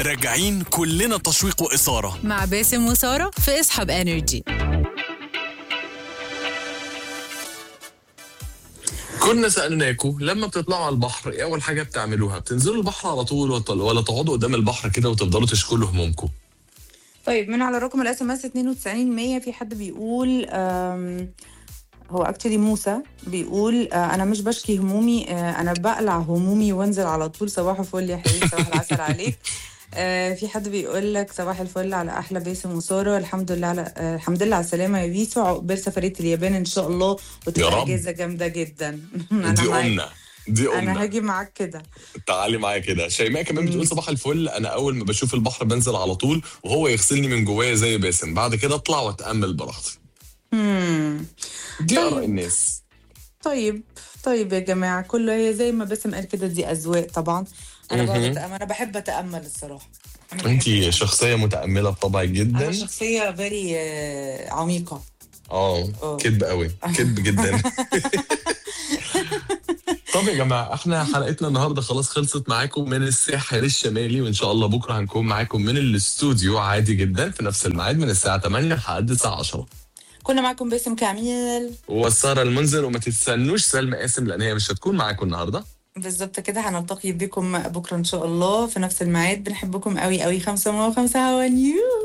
راجعين كلنا تشويق وإثارة مع باسم وسارة في اصحاب انرجي كنا سألناكم لما بتطلعوا على البحر ايه أول حاجة بتعملوها؟ بتنزلوا البحر على طول وت- ولا تقعدوا قدام البحر كده وتفضلوا تشكلوا همومكم؟ طيب من على رقم الاس ام اس 92 100 في حد بيقول آم، هو اكشلي موسى بيقول آه، انا مش بشكي همومي آه، انا بقلع همومي وانزل على طول صباح الفل يا حبيبي صباح العسل عليك آه، في حد بيقول لك صباح الفل على احلى باسم وساره الحمد لله على آه، الحمد لله على السلامه يا بيسو عقبال سفريه اليابان ان شاء الله يا وتبقى رب. اجازه جامده جدا دي معاك. أمنا دي انا أمنا هاجي معاك كده تعالي معايا كده شيماء كمان بتقول صباح الفل أنا أول ما بشوف البحر بنزل على طول وهو يغسلني من جوايا زي باسم بعد كده أطلع وأتأمل براحتي مم. دي طيب. آراء الناس طيب طيب يا جماعة كله هي زي ما باسم قال كده دي أذواق طبعا أنا بقعد مهم. أتأمل أنا بحب أتأمل الصراحة أنا بحب أنت أتأمل. شخصية متأملة بطبعك أنا جدا شخصية فيري عميقة اه آه. كدب قوي كدب جدا طب يا جماعه احنا حلقتنا النهارده خلاص خلصت معاكم من الساحل الشمالي وان شاء الله بكره هنكون معاكم من الاستوديو عادي جدا في نفس الميعاد من الساعه 8 لحد الساعه 10 كنا معاكم باسم كاميل وساره المنذر وما تستنوش سلمى قاسم لان هي مش هتكون معاكم النهارده بالظبط كده هنلتقي بكم بكرة إن شاء الله في نفس الميعاد بنحبكم قوي قوي خمسة وخمسة هوا نيو